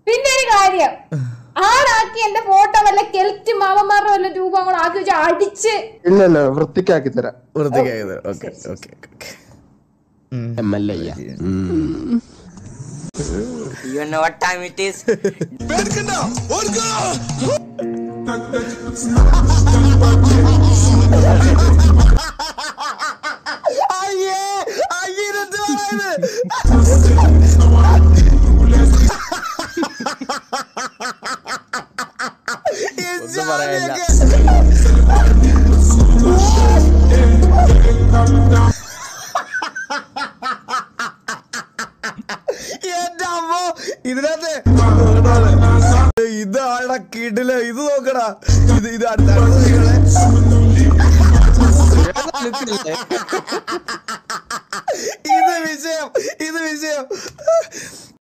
പിന്നെ ഒരു കാര്യം ആളാക്കി എന്റെ ഫോട്ടോ വല്ല കെൽറ്റ് മാമന്മാരുടെ വല്ല രൂപം കൂടെ ആക്കി വെച്ച് അടിച്ച് ഇല്ല ഇല്ല വൃത്തിക്കാക്കി തരാം വൃത്തിക്കായത് okay okay okay You know what time it is? അയ്യേ അയ്യേ ഇതെന്ത് പറയുന്നത് ഒന്നും പറയാനില്ല എന്റെ അമ്മോ ഇതിനകത്ത് ഇതാടാ കിടില ഇത് നോക്കടാ ഇത് ഇത് അടുത്ത അടുത്ത നിങ്ങളെ. ഇത് വിഷയം ഇത് വിഷയം